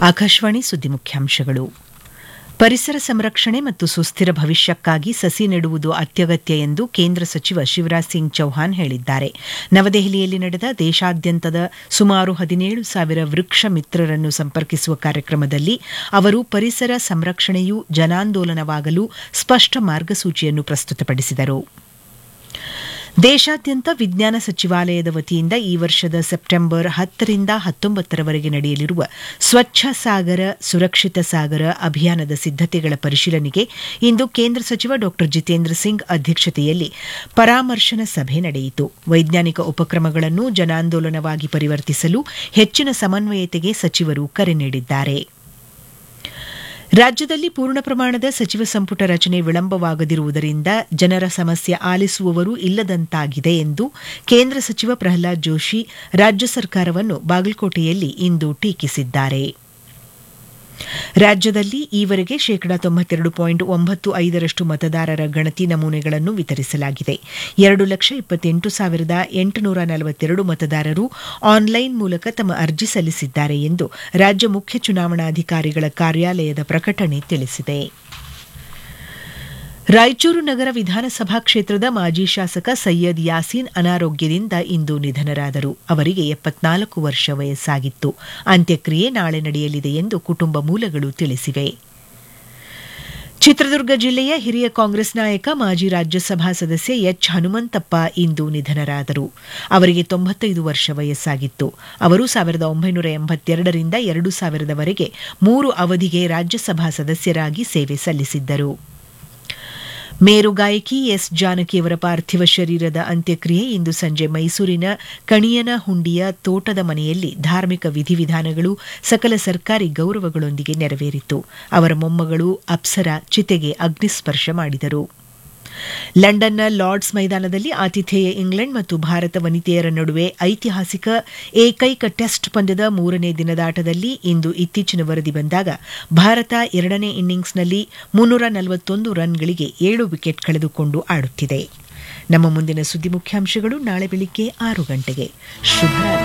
ಆಕಾಶವಾಣಿ ಸುದ್ದಿ ಮುಖ್ಯಾಂಶಗಳು ಪರಿಸರ ಸಂರಕ್ಷಣೆ ಮತ್ತು ಸುಸ್ಥಿರ ಭವಿಷ್ಯಕ್ಕಾಗಿ ಸಸಿ ನೆಡುವುದು ಅತ್ಯಗತ್ಯ ಎಂದು ಕೇಂದ್ರ ಸಚಿವ ಶಿವರಾಜ್ ಸಿಂಗ್ ಚೌಹಾಣ್ ಹೇಳಿದ್ದಾರೆ ನವದೆಹಲಿಯಲ್ಲಿ ನಡೆದ ದೇಶಾದ್ಯಂತದ ಸುಮಾರು ಹದಿನೇಳು ಸಾವಿರ ವೃಕ್ಷ ಮಿತ್ರರನ್ನು ಸಂಪರ್ಕಿಸುವ ಕಾರ್ಯಕ್ರಮದಲ್ಲಿ ಅವರು ಪರಿಸರ ಸಂರಕ್ಷಣೆಯು ಜನಾಂದೋಲನವಾಗಲು ಸ್ಪಷ್ಟ ಮಾರ್ಗಸೂಚಿಯನ್ನು ಪ್ರಸ್ತುತಪಡಿಸಿದರು ದೇಶಾದ್ಯಂತ ವಿಜ್ಞಾನ ಸಚಿವಾಲಯದ ವತಿಯಿಂದ ಈ ವರ್ಷದ ಸೆಪ್ಟೆಂಬರ್ ಹತ್ತರಿಂದ ಹತ್ತೊಂಬತ್ತರವರೆಗೆ ನಡೆಯಲಿರುವ ಸ್ವಚ್ಛ ಸಾಗರ ಸುರಕ್ಷಿತ ಸಾಗರ ಅಭಿಯಾನದ ಸಿದ್ದತೆಗಳ ಪರಿಶೀಲನೆಗೆ ಇಂದು ಕೇಂದ್ರ ಸಚಿವ ಡಾ ಜಿತೇಂದ್ರ ಸಿಂಗ್ ಅಧ್ಯಕ್ಷತೆಯಲ್ಲಿ ಪರಾಮರ್ಶನ ಸಭೆ ನಡೆಯಿತು ವೈಜ್ಞಾನಿಕ ಉಪಕ್ರಮಗಳನ್ನು ಜನಾಂದೋಲನವಾಗಿ ಪರಿವರ್ತಿಸಲು ಹೆಚ್ಚಿನ ಸಮನ್ವಯತೆಗೆ ಸಚಿವರು ಕರೆ ನೀಡಿದ್ದಾರೆ ರಾಜ್ಯದಲ್ಲಿ ಪೂರ್ಣ ಪ್ರಮಾಣದ ಸಚಿವ ಸಂಪುಟ ರಚನೆ ವಿಳಂಬವಾಗದಿರುವುದರಿಂದ ಜನರ ಸಮಸ್ಯೆ ಆಲಿಸುವವರು ಇಲ್ಲದಂತಾಗಿದೆ ಎಂದು ಕೇಂದ್ರ ಸಚಿವ ಪ್ರಹ್ಲಾದ್ ಜೋಶಿ ರಾಜ್ಯ ಸರ್ಕಾರವನ್ನು ಬಾಗಲಕೋಟೆಯಲ್ಲಿ ಇಂದು ಟೀಕಿಸಿದ್ದಾರೆ ರಾಜ್ಯದಲ್ಲಿ ಈವರೆಗೆ ಶೇಕಡಾ ತೊಂಬತ್ತೆರಡು ಪಾಯಿಂಟ್ ಒಂಬತ್ತು ಐದರಷ್ಟು ಮತದಾರರ ಗಣತಿ ನಮೂನೆಗಳನ್ನು ವಿತರಿಸಲಾಗಿದೆ ಎರಡು ಲಕ್ಷ ಇಪ್ಪತ್ತೆಂಟು ಸಾವಿರದ ಎಂಟುನೂರ ನಲವತ್ತೆರಡು ಮತದಾರರು ಆನ್ಲೈನ್ ಮೂಲಕ ತಮ್ಮ ಅರ್ಜಿ ಸಲ್ಲಿಸಿದ್ದಾರೆ ಎಂದು ರಾಜ್ಯ ಮುಖ್ಯ ಚುನಾವಣಾಧಿಕಾರಿಗಳ ಕಾರ್ಯಾಲಯದ ಪ್ರಕಟಣೆ ತಿಳಿಸಿದೆ ರಾಯಚೂರು ನಗರ ವಿಧಾನಸಭಾ ಕ್ಷೇತ್ರದ ಮಾಜಿ ಶಾಸಕ ಸೈಯದ್ ಯಾಸೀನ್ ಅನಾರೋಗ್ಯದಿಂದ ಇಂದು ನಿಧನರಾದರು ಅವರಿಗೆ ಎಪ್ಪತ್ನಾಲ್ಕು ವರ್ಷ ವಯಸ್ಸಾಗಿತ್ತು ಅಂತ್ಯಕ್ರಿಯೆ ನಾಳೆ ನಡೆಯಲಿದೆ ಎಂದು ಕುಟುಂಬ ಮೂಲಗಳು ತಿಳಿಸಿವೆ ಚಿತ್ರದುರ್ಗ ಜಿಲ್ಲೆಯ ಹಿರಿಯ ಕಾಂಗ್ರೆಸ್ ನಾಯಕ ಮಾಜಿ ರಾಜ್ಯಸಭಾ ಸದಸ್ಯ ಎಚ್ ಹನುಮಂತಪ್ಪ ಇಂದು ನಿಧನರಾದರು ಅವರಿಗೆ ತೊಂಬತ್ತೈದು ವರ್ಷ ವಯಸ್ಸಾಗಿತ್ತು ಅವರು ಸಾವಿರದ ಒಂಬೈನೂರ ಎಂಬತ್ತೆರಡರಿಂದ ಎರಡು ಸಾವಿರದವರೆಗೆ ಮೂರು ಅವಧಿಗೆ ರಾಜ್ಯಸಭಾ ಸದಸ್ಯರಾಗಿ ಸೇವೆ ಸಲ್ಲಿಸಿದ್ದರು ಮೇರು ಗಾಯಕಿ ಎಸ್ ಜಾನಕಿಯವರ ಪಾರ್ಥಿವ ಶರೀರದ ಅಂತ್ಯಕ್ರಿಯೆ ಇಂದು ಸಂಜೆ ಮೈಸೂರಿನ ಕಣಿಯನ ಹುಂಡಿಯ ತೋಟದ ಮನೆಯಲ್ಲಿ ಧಾರ್ಮಿಕ ವಿಧಿವಿಧಾನಗಳು ಸಕಲ ಸರ್ಕಾರಿ ಗೌರವಗಳೊಂದಿಗೆ ನೆರವೇರಿತು ಅವರ ಮೊಮ್ಮಗಳು ಅಪ್ಸರ ಚಿತೆಗೆ ಅಗ್ನಿಸ್ಪರ್ಶ ಮಾಡಿದರು ಲಂಡನ್ನ ಲಾರ್ಡ್ಸ್ ಮೈದಾನದಲ್ಲಿ ಆತಿಥೇಯ ಇಂಗ್ಲೆಂಡ್ ಮತ್ತು ಭಾರತ ವನಿತೆಯರ ನಡುವೆ ಐತಿಹಾಸಿಕ ಏಕೈಕ ಟೆಸ್ಟ್ ಪಂದ್ಯದ ಮೂರನೇ ದಿನದಾಟದಲ್ಲಿ ಇಂದು ಇತ್ತೀಚಿನ ವರದಿ ಬಂದಾಗ ಭಾರತ ಎರಡನೇ ಇನ್ನಿಂಗ್ಸ್ನಲ್ಲಿ ಮುನ್ನೂರ ನಲವತ್ತೊಂದು ರನ್ಗಳಿಗೆ ಏಳು ವಿಕೆಟ್ ಕಳೆದುಕೊಂಡು ಆಡುತ್ತಿದೆ ನಮ್ಮ ಮುಂದಿನ ಸುದ್ದಿ ಮುಖ್ಯಾಂಶಗಳು ನಾಳೆ ಬೆಳಿಗ್ಗೆ ಆರು ಗಂಟೆಗೆ ಶುಭ